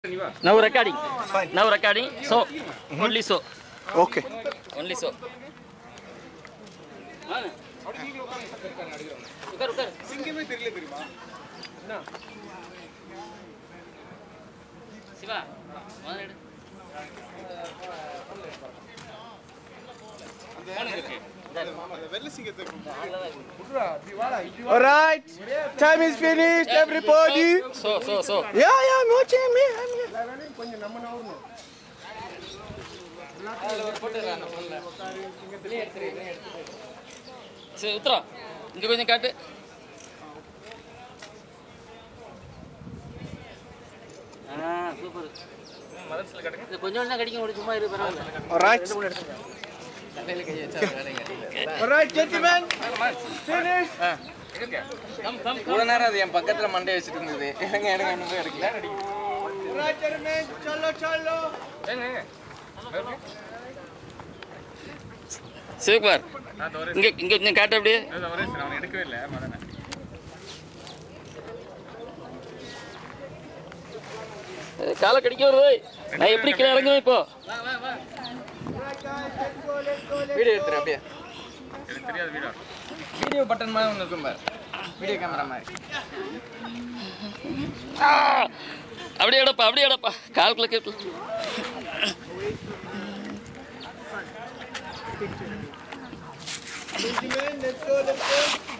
Now recording. Now recording. So only so. Okay Only so. உட்கார் உட்கார் சிவா முதல்ல எடு Alright, time is finished, everybody. So so so. Yeah, yeah, I'm watching me. I'm here. சரி உத்தரா இங்க கொஞ்சம் காட்டு ஆ super இது கொஞ்சம் தான் கடிக்க முடியும் சும்மா இரு பரவாயில்ல Alright. Alright, gentlemen. Finish. இவ்வளவு நேரம் அது என் பக்கத்துல மண்டை வச்சுட்டு இருந்தது எனக்கு எனக்கு ஒண்ணு போய் எடுக்கல Alright, gentlemen. Chalo, chalo. Sivakumar இங்க இங்க கொஞ்சம் காட்டு அப்படியே அவன் எடுக்கவே இல்லை மதன ஏய், காலை கடிக்க வருது நான் எப்படி கீழே இறங்குவேன் இப்போ வீடியோ எடுத்துரு அப்படியே எனக்கு தெரியாது வீடா வீடியோ பட்டன் மாதிரி ஒன்று இருக்கும் பாரு வீடியோ கேமரா மாதிரி ஆ! அப்படியே எடப்பா அப்படியே எடப்பா கால்குள்ள கேட்டு Gentlemen, let's go, let's go.